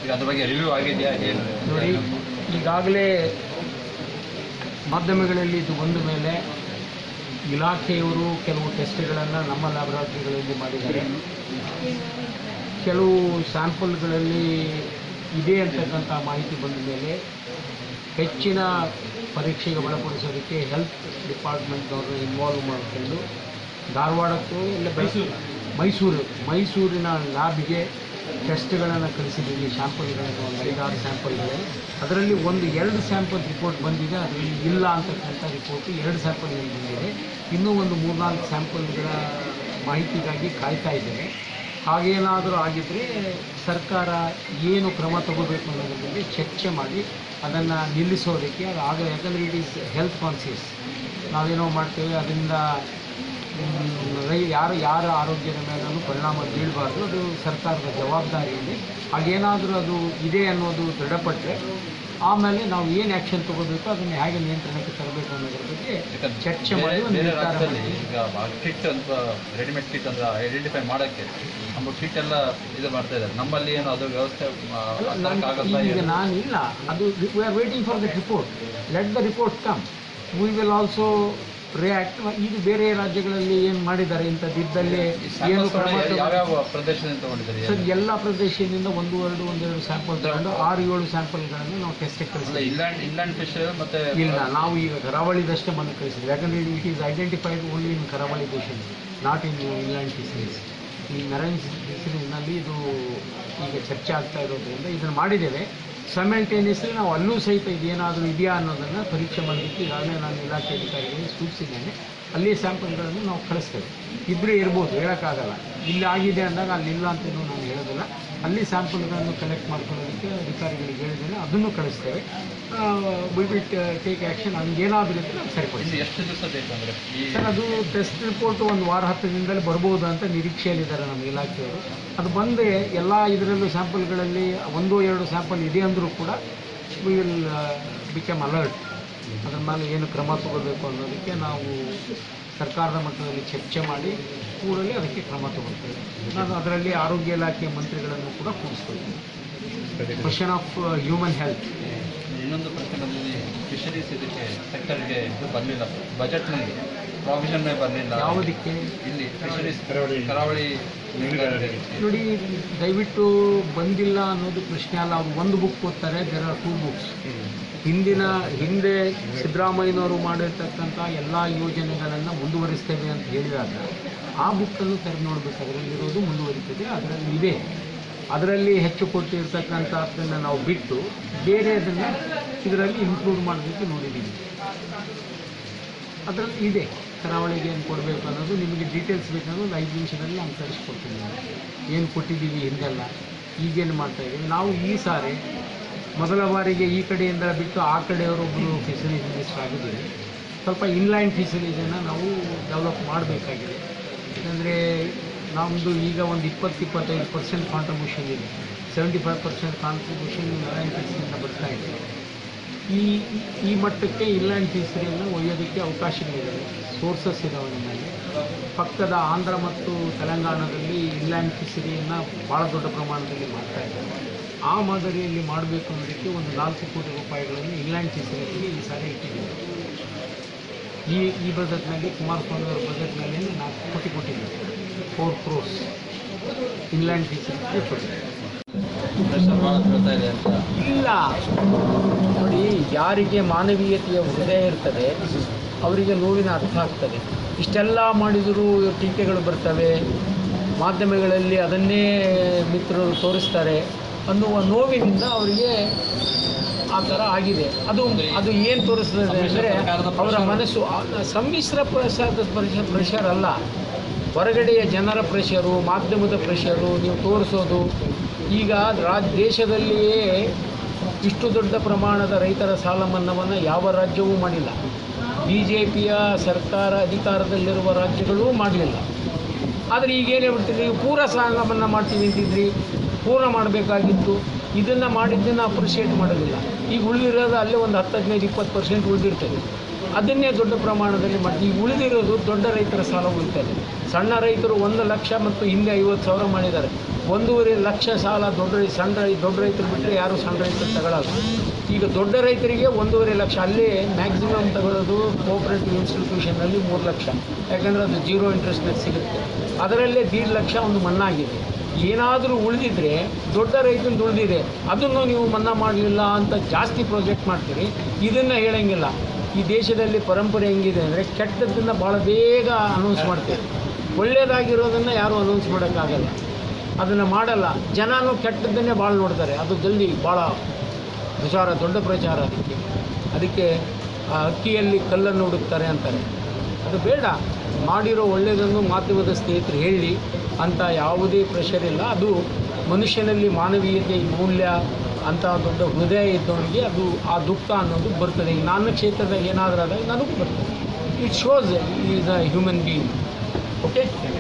ಈಗ ಅದ್ರ ಬಗ್ಗೆ ರಿವ್ಯೂ ಆಗಿದೆಯಾ ಏನು ನೋಡಿ ಈಗಾಗಲೇ ಮಾಧ್ಯಮಗಳಲ್ಲಿ ಇದು ಬಂದ ಮೇಲೆ ಇಲಾಖೆಯವರು ಕೆಲವು ಟೆಸ್ಟ್ಗಳನ್ನು ನಮ್ಮ ಲ್ಯಾಬೊರೇಟರಿಗಳಲ್ಲಿ ಮಾಡಿದ್ದಾರೆ ಕೆಲವು ಸ್ಯಾಂಪಲ್ಗಳಲ್ಲಿ ಇದೆ ಅಂತಕ್ಕಂಥ ಮಾಹಿತಿ ಬಂದ ಮೇಲೆ ಹೆಚ್ಚಿನ ಪರೀಕ್ಷೆಗೆ ಒಳಪಡಿಸೋದಕ್ಕೆ ಹೆಲ್ತ್ ಡಿಪಾರ್ಟ್ಮೆಂಟ್ನವರು ಇನ್ವಾಲ್ವ್ ಮಾಡಿಕೊಂಡು ಧಾರವಾಡಕ್ಕೂ ಇಲ್ಲ ಮೈಸೂರು ಮೈಸೂರು ಮೈಸೂರಿನ ಲ್ಯಾಬ್ಗೆ ಟೆಸ್ಟ್ಗಳನ್ನು ಕಳಿಸಿದ್ದೀವಿ ಸ್ಯಾಂಪಲ್ಗಳನ್ನು ಒಂದು ಐದಾರು ಸ್ಯಾಂಪಲ್ಗಳು ಅದರಲ್ಲಿ ಒಂದು ಎರಡು ಸ್ಯಾಂಪಲ್ ರಿಪೋರ್ಟ್ ಬಂದಿದೆ ಅದರಲ್ಲಿ ಇಲ್ಲ ಅಂತಕ್ಕಂಥ ರಿಪೋರ್ಟ್ ಎರಡು ಸ್ಯಾಂಪಲ್ ಬಂದಿದೆ ಇನ್ನೂ ಒಂದು ಮೂರ್ನಾಲ್ಕು ಸ್ಯಾಂಪಲ್ಗಳ ಮಾಹಿತಿಗಾಗಿ ಕಾಯ್ತಾ ಇದ್ದೇನೆ ಹಾಗೇನಾದರೂ ಆಗಿದ್ದರೆ ಸರ್ಕಾರ ಏನು ಕ್ರಮ ತಗೋಬೇಕು ಅನ್ನೋದ್ರ ಬಗ್ಗೆ ಚರ್ಚೆ ಮಾಡಿ ಅದನ್ನು ನಿಲ್ಲಿಸೋದಕ್ಕೆ ಅದು ಆಗ ಯಾಕಂದರೆ ಇಟ್ ಈಸ್ ಹೆಲ್ತ್ ಕಾನ್ಸಿಯಸ್ ನಾವೇನೋ ಮಾಡ್ತೇವೆ ಅದರಿಂದ ಮ್, ರೈ ಯಾರು ಯಾರ ಆರೋಗ್ಯದ ಮೇಲೂ ಪರಿಣಾಮ ಬೀಳಬಾರ್ದು ಅದು ಸರ್ಕಾರದ ಜವಾಬ್ದಾರಿ ಇದೆ ಹಾಗೇನಾದರೂ ಅದು ಇದೆ ಅನ್ನೋದು ದೃಢಪಟ್ಟರೆ ಆಮೇಲೆ ನಾವು ಏನು ಆ್ಯಕ್ಷನ್ ತಗೋಬೇಕು ಅದನ್ನು ಹೇಗೆ ನಿಯಂತ್ರಣಕ್ಕೆ ತರಬೇಕು ಅನ್ನೋದ್ರ ಬಗ್ಗೆ ಯಾಕಂದ್ರೆ ಚರ್ಚೆ ಬೇರೆ- ಮಾಡಿ ಒಂದು ಬೇರೆ ನಿರ್ಧಾರ ರಾಜ್ಯದಲ್ಲಿ ಮಾಡ್ತೀವಿ. ಈಗ ಕಿಟ್ ಅಂತ ರೆಡಿಮೇಡ್ ಕಿಟ್ ಅಂದ್ರೆ ಐಡೆಂಟಿಫೈ ಮಾಡೋಕ್ಕೆ ನಮ್ಮ ಕಿಟ್ ಎಲ್ಲ ಇದು ಮಾಡ್ತಾ ಇದ್ದಾರೆ ನಮ್ಮಲ್ಲಿ ಏನು ಅದು ವ್ಯವಸ್ಥೆ ಆ, ಅಲ್ಲ, ತರಕ್ಕೆ ಆಗತ್ತಾ ನಾನು- ಈಗ ಏನು? ನಾನು ಇಲ್ಲ ಅದು we are waiting for the report let the report come we will also react ಈಗ ಬೇರೆ ರಾಜ್ಯಗಳಲ್ಲಿ ಏನು ಮಾಡಿದ್ದಾರೆ ಇಂಥದ್ದಿದ್ದಲ್ಲಿ ಈ ಏನು samples ಕ್ರಮ ಯಾವ- ತಗೊ- ಯಾವ್ಯಾವ ಪ್ರದೇಶದಿಂದ ತಗೊಂಡಿದ್ದಾರೆ ಸರ್ ಎಲ್ಲ ಪ್ರದೇಶದಿಂದ ಒಂದು ಎರಡು ಒಂದೆರಡು ಸ್ಯಾಂಪಲ್ ತಗೊಂಡು ಆರು ಏಳು ಸ್ಯಾಂಪಲ್ಗಳನ್ನು ನಾವು ಟೆಸ್ಟಿಗೆ ಅಲ್ಲ ಕಳಿಸ್ತೀವಿ ಇಲ್ಯಾಂಡ್ ಇಲ್ಯಾಂಡ್ ಫಿಶ್ ಮತ್ತೆ ಇಲ್ಲ ನಾವು ಈಗ ಕರಾವಳಿದಷ್ಟೇ ಬಂದು ಕಳಿಸಿದ್ವಿ ಯಾಕಂದರೆ it is identified only in Karavali ದೇಶನ್ ನಾಟ್ ಇನ್ ಇಂಗ್ಲೆಂಡ್ ಫಿಶರೀಸ್ ಈ ಮೆರೈನ್ ಫಿಶರೀಸ್ನಲ್ಲಿ ಇದು ಈಗ ಚರ್ಚೆ ಆಗ್ತಾ ಇರೋದ್ರಿಂದ ಇದನ್ನು ಮಾಡಿದ್ದೇವೆ ಸೈಮಲ್ಟೇನಿಯಸ್ಲಿ ನಾವು ಅಲ್ಲೂ ಸಹಿತ ಇದೇನಾದರೂ ಇದೆಯಾ ಅನ್ನೋದನ್ನು ಪರೀಕ್ಷೆ ಮಾಡಲಿಕ್ಕೆ ಈಗಾಗಲೇ ನಾನು ಇಲಾಖೆ ಅಧಿಕಾರಿಗಳಿಗೆ ಸೂಚಿಸಿದ್ದೇನೆ ಅಲ್ಲಿ ಸ್ಯಾಂಪಲ್ಗಳನ್ನು ನಾವು ಕಳಿಸ್ತೇವೆ ಇಬ್ಬರೇ ಇರ್ಬೋದು ಹೇಳೋಕ್ಕಾಗಲ್ಲ ಇಲ್ಲಿ ಆಗಿದೆ ಅಂದಾಗ ಅಲ್ಲಿ ಇಲ್ಲ ಅಂತಲೂ ನಾನು ಹೇಳೋದಿಲ್ಲ ಅಲ್ಲಿ ಸ್ಯಾಂಪಲ್ಗಳನ್ನು ಕಲೆಕ್ಟ್ ಮಾಡ್ಕೊಳ್ಳೋದಕ್ಕೆ ಅಧಿಕಾರಿಗಳಿಗೆ ಹೇಳಿದ್ದೇನೆ ಅದನ್ನು ಕಳಿಸ್ತೇವೆ ವಿ ವಿಲ್ ಟೇಕ್ ಆ್ಯಕ್ಷನ್ ಹಂಗೇನಾದರೂ ಇದ್ದರೆ ನಾವು ಸರಿಪಡಿಸಿ ಇನ್ನು ಎಷ್ಟು ದಿವಸ ಬೇಕು ಅಂದ್ರೆ ಈ ಸರ್ ಅದು ಟೆಸ್ಟ್ ರಿಪೋರ್ಟ್ ಒಂದು ವಾರ ಹತ್ತು ದಿನದಲ್ಲಿ ಬರ್ಬೋದು ಅಂತ ನಿರೀಕ್ಷೆಯಲ್ಲಿದ್ದಾರೆ ನಮ್ಮ ಇಲಾಖೆಯವರು ಅದು ಬಂದರೆ ಎಲ್ಲ ಇದರಲ್ಲೂ ಸ್ಯಾಂಪಲ್ಗಳಲ್ಲಿ ಒಂದು ಎರಡು ಸ್ಯಾಂಪಲ್ ಇದೆ ಅಂದರೂ ಕೂಡ ವಿ ವಿಲ್ ಬಿಕಮ್ ಅಲರ್ಟ್ ಅದ್ರ ಮೇಲೆ ಏನು ಕ್ರಮ ತಗೋಬೇಕು ಅನ್ನೋದಕ್ಕೆ ನಾವು ಸರ್ಕಾರದ ಮಟ್ಟದಲ್ಲಿ ಚರ್ಚೆ ಮಾಡಿ ಕೂಡಲೇ ಅದಕ್ಕೆ ಕ್ರಮ ತಗೊಳ್ತೇವೆ ನಾನು ಅದರಲ್ಲಿ ಆರೋಗ್ಯ ಇಲಾಖೆ ಮಂತ್ರಿಗಳನ್ನು ಕೂಡ ಕೂರಿಸ್ಕೊಳ್ತೀನಿ ಕ್ವಶನ್ ಆಫ್ ಹ್ಯೂಮನ್ ಹೆಲ್ತ್ ಇನ್ನೊಂದು ಪ್ರಶ್ನೆ ಬಂದಿದೆ ಫಿಶರೀಸ್ ಇದಕ್ಕೆ ಸೆಕ್ಟರ್ಗೆ ಇದು ಬರಲಿಲ್ಲ ಬಜೆಟ್ನಲ್ಲಿ ಪ್ರಾವಿಷನ್ ಬರಲಿಲ್ಲ ಯಾವುದಕ್ಕೆ ಇಲ್ಲಿ ಫಿಶರೀಸ್ ಕರಾವಳಿ ಮೀನುಗಾರಿಕೆ ನೋಡಿ ದಯವಿಟ್ಟು ಬಂದಿಲ್ಲ ಅನ್ನೋದು ಪ್ರಶ್ನೆ ಅಲ್ಲ ಅವ್ರು ಒಂದು ಬುಕ್ ಓದ್ತಾರೆ ದೇರ್ ಆರ್ ಟೂ ಬುಕ್ಸ್ ಹಿಂದಿನ ಹಿಂದೆ ಸಿದ್ದರಾಮಯ್ಯನವರು ಮಾಡಿರ್ತಕ್ಕಂಥ ಎಲ್ಲ ಯೋಜನೆಗಳನ್ನು ಮುಂದುವರಿಸ್ತೇವೆ ಅಂತ ಹೇಳಿದಾಗ ಆ ಬುಕ್ಕನ್ನು ತೆರೆದು ನೋಡಬೇಕು ಅದರಲ್ಲಿರೋದು ಮುಂದುವರಿತದೆ ಅದರಲ್ಲಿ ಇದೆ ಅದರಲ್ಲಿ ಹೆಚ್ಚು ಕೊಟ್ಟಿರ್ತಕ್ಕಂಥದ್ದನ್ನು ನಾವು ಬಿಟ್ಟು ಬೇರೆದನ್ನು ಇದರಲ್ಲಿ ಇನ್ಕ್ಲೂಡ್ ಮಾಡೋದಕ್ಕೆ ನೋಡಿದ್ದೀವಿ ಅದರಲ್ಲಿ ಇದೆ ಕರಾವಳಿಗೆ ಏನು ಕೊಡಬೇಕು ಅನ್ನೋದು ನಿಮಗೆ ಡೀಟೇಲ್ಸ್ ಬೇಕಂದ್ರೆ ಒಂದು ಐದು ನಿಮಿಷದಲ್ಲಿ ನಾನು ಕಳಿಸ್ಕೊಡ್ತೀನಿ ನಾನು ಏನು ಕೊಟ್ಟಿದ್ದೀವಿ ಹಿಂದೆಲ್ಲ ಈಗೇನು ಮಾಡ್ತಾ ಇದ್ದೀವಿ ನಾವು ಈ ಸಾರಿ ಮೊದಲ ಬಾರಿಗೆ ಈ ಕಡೆಯಿಂದ ಬಿಟ್ಟು ಆ ಕಡೆಯವರೊಬ್ಬರು ಫಿಶರೀಸ್ ಮಿನಿಸ್ಟರ್ ಆಗಿದ್ದೀವಿ ಸ್ವಲ್ಪ ಇನ್ಲೈನ್ ಫಿಶರೀಸನ್ನು ನಾವು ಡೆವಲಪ್ ಮಾಡಬೇಕಾಗಿದೆ ಯಾಕಂದರೆ ನಮ್ಮದು ಈಗ ಒಂದು ಇಪ್ಪತ್ತು ಇಪ್ಪತ್ತೈದು ಪರ್ಸೆಂಟ್ ಕಾಂಟ್ರಿಬ್ಯೂಷನ್ ಇದೆ seventy five percent contribution inland ಫಿಶರಿಂದ ಬರ್ತಾ ಇದೆ ಈ ಈ ಮಟ್ಟಕ್ಕೆ ಇನ್ಲ್ಯಾಂಡ್ ಫಿಶರಿಯನ್ನು ಒಯ್ಯೋದಕ್ಕೆ ಅವಕಾಶಗಳಿದ್ದಾವೆ ಸೋರ್ಸಸ್ ಇದ್ದಾವೆ ನಮ್ಮಲ್ಲಿ ಪಕ್ಕದ ಆಂಧ್ರ ಮತ್ತು ತೆಲಂಗಾಣದಲ್ಲಿ ಇನ್ಲ್ಯಾಂಡ್ ಫಿಶರಿಯನ್ನು ಭಾಳ ದೊಡ್ಡ ಪ್ರಮಾಣದಲ್ಲಿ ಮಾಡ್ತಾ ಇದ್ದಾರೆ ಆ ಮಾದರಿಯಲ್ಲಿ ಮಾಡಬೇಕು ಅನ್ನೋದಕ್ಕೆ ಒಂದು ನಾಲ್ಕು ಕೋಟಿ ರೂಪಾಯಿಗಳನ್ನು ಇನ್ಲ್ಯಾಂಡ್ ಫಿಶರಿಗೆ ಈ ಸಾರಿ ಇಟ್ಟಿದ್ದೀವಿ ಈ ಈ ಬಜೆಟ್ನಲ್ಲಿ ಕುಮಾರಸ್ವಾಮಿ ಅವರ ಬಜೆಟ್ನಲ್ಲಿ ನಾಲ್ಕು ಕೋಟಿ ಕೊಟ್ಟಿದ್ದೀವಿ ಫೋರ್ ಕ್ರೋರ್ಸ್ ಇನ್ಲ್ಯಾಂಡ್ ಫಿಶರಿಗೆ ಕೊಟ್ಟಿದ್ದೀವಿ ಪ್ರೆಷರ್ ಭಾಳ ಬೀಳ್ತಾ ಇದೆ ಅಂತ ಇಲ್ಲ ನೋಡಿ ಯಾರಿಗೆ ಮಾನವೀಯತೆಯ ಹೃದಯ ಇರ್ತದೆ ಅವರಿಗೆ ನೋವಿನ ಅರ್ಥ ಆಗ್ತದೆ ಇಷ್ಟೆಲ್ಲ ಮಾಡಿದರೂ ಟೀಕೆಗಳು ಬರ್ತವೆ ಮಾಧ್ಯಮಗಳಲ್ಲಿ ಅದನ್ನೇ ಮಿತ್ರರು ತೋರಿಸ್ತಾರೆ ಅನ್ನುವ ನೋವಿನಿಂದ ಅವರಿಗೆ ಆ ಥರ ಆಗಿದೆ ಅದು ಅದು ಏನು ತೋರಿಸ್ತದೆ ಅಂದರೆ ಅವರ ಮನಸ್ಸು ಆ- ಸಮ್ಮಿಶ್ರ ಪ್ರಸಾದ ಪ್ರೆಷರ್ ಪ್ರೆಷರ್ ಅಲ್ಲ ಹೊರಗಡೆಯ ಜನರ ಪ್ರೆಷರು ಮಾಧ್ಯಮದ ಪ್ರೆಷರು ನೀವು ತೋರಿಸೋದು ಈಗ ರಾಜ್ ದೇಶದಲ್ಲಿಯೇ ಇಷ್ಟು ದೊಡ್ಡ ಪ್ರಮಾಣದ ರೈತರ ಸಾಲ ಮನ್ನಾವನ್ನು ಯಾವ ರಾಜ್ಯವೂ ಮಾಡಿಲ್ಲ ಬಿ ಜೆ ಪಿಯ ಸರ್ಕಾರ ಅಧಿಕಾರದಲ್ಲಿರುವ ರಾಜ್ಯಗಳೂ ಮಾಡಲಿಲ್ಲ ಆದರೆ ಈಗ ಏನು ಹೇಳ್ಬಿಡ್ತೀರಿ ನೀವು ಪೂರ ಸಾಲ ಮನ್ನಾ ಮಾಡ್ತೀವಿ ಅಂತಿದ್ರಿ ಪೂರ್ಣ ಮಾಡಬೇಕಾಗಿತ್ತು ಇದನ್ನು ಮಾಡಿದ್ದನ್ನು ಅಪ್ರಿಷಿಯೇಟ್ ಮಾಡೋದಿಲ್ಲ ಈಗ ಉಳಿದಿರೋದು ಅಲ್ಲೇ ಒಂದು ಹತ್ತು ಹದಿನೈದು ಇಪ್ಪತ್ತು ಪರ್ಸೆಂಟ್ ಉಳಿದಿರ್ತದೆ ಅದನ್ನೇ ದೊಡ್ಡ ಪ್ರಮಾಣದಲ್ಲಿ ಮಾಡಿ ಈಗ ಉಳಿದಿರೋದು ದೊಡ್ಡ ರೈತರ ಸಾಲ ಉಳಿತದೆ ಸಣ್ಣ ರೈತರು ಒಂದು ಲಕ್ಷ ಮತ್ತು ಹಿಂದೆ ಐವತ್ತು ಸಾವಿರ ಮಾಡಿದ್ದಾರೆ ಒಂದೂವರೆ ಲಕ್ಷ ಸಾಲ ದೊಡ್ಡ ರೈ ಸಣ್ಣ ರೈ ದೊಡ್ಡ ರೈತರು ಬಿಟ್ಟರೆ ಯಾರು ಸಣ್ಣ ರೈತರು ತಗೊಳ್ಳಲ್ಲ ಈಗ ದೊಡ್ಡ ರೈತರಿಗೆ ಒಂದೂವರೆ ಲಕ್ಷ ಅಲ್ಲೇ ಮ್ಯಾಕ್ಸಿಮಮ್ ತಗೊಳ್ಳೋದು ಕೋಆಪರೇಟಿವ್ ಇನ್ಸ್ಟಿಟ್ಯೂಷನಲ್ಲಿ ಮೂರು ಲಕ್ಷ ಯಾಕಂದರೆ ಅದು ಜೀರೋ ಇಂಟ್ರೆಸ್ಟ್ನಲ್ಲಿ ಸಿಗುತ್ತೆ ಅದರಲ್ಲೇ ದೀಡ್ ಲಕ್ಷ ಒಂದು ಮನ್ನಾ ಆಗಿದೆ ಏನಾದರೂ ಉಳಿದಿದ್ರೆ ದೊಡ್ಡ ರೈತಂದು ಉಳಿದಿದೆ ಅದನ್ನು ನೀವು ಮನ್ನಾ ಮಾಡಲಿಲ್ಲ ಅಂತ ಜಾಸ್ತಿ ಪ್ರಾಜೆಕ್ಟ್ ಮಾಡ್ತೀರಿ ಇದನ್ನು ಹೇಳಂಗಿಲ್ಲ ಈ ದೇಶದಲ್ಲಿ ಪರಂಪರೆ ಹೆಂಗಿದೆ ಅಂದರೆ ಕೆಟ್ಟದ್ದನ್ನು ಭಾಳ ಬೇಗ ಅನೌನ್ಸ್ ಮಾಡ್ತೀವಿ ಒಳ್ಳೆಯದಾಗಿರೋದನ್ನು ಯಾರೂ ಅನೌನ್ಸ್ ಮಾಡೋಕ್ಕಾಗಲ್ಲ ಅದನ್ನು ಮಾಡಲ್ಲ ಜನನೂ ಕೆಟ್ಟದ್ದನ್ನೇ ಭಾಳ ನೋಡ್ತಾರೆ ಅದು ಜಲ್ದಿ ಭಾಳ ಪ್ರಚಾರ ದೊಡ್ಡ ಪ್ರಚಾರ ಅದಕ್ಕೆ ಅದಕ್ಕೆ ಆ ಅಕ್ಕಿಯಲ್ಲಿ ಕಲ್ಲನ್ನು ಹುಡುಕ್ತಾರೆ ಅಂತಾರೆ ಅದು ಬೇಡ ಮಾಡಿರೋ ಒಳ್ಳೆಯದನ್ನು ಮಾಧ್ಯಮದ ಸ್ನೇಹಿತರು ಹೇಳಿ ಅಂತ ಯಾವುದೇ ಪ್ರೆಷರ್ ಇಲ್ಲ ಅದು ಮನುಷ್ಯನಲ್ಲಿ ಮಾನವೀಯತೆ ಮೌಲ್ಯ ಅಂತ ದೊಡ್ಡ ಹೃದಯ ಇದ್ದವನಿಗೆ ಅದು ಆ ದುಃಖ ಅನ್ನೋದು ಬರ್ತದೆ ಈಗ ನನ್ನ ಕ್ಷೇತ್ರದಾಗ ಏನಾದರೂ ಆದಾಗ ನನಗೂ ಬರ್ತದೆ it shows is a human being okay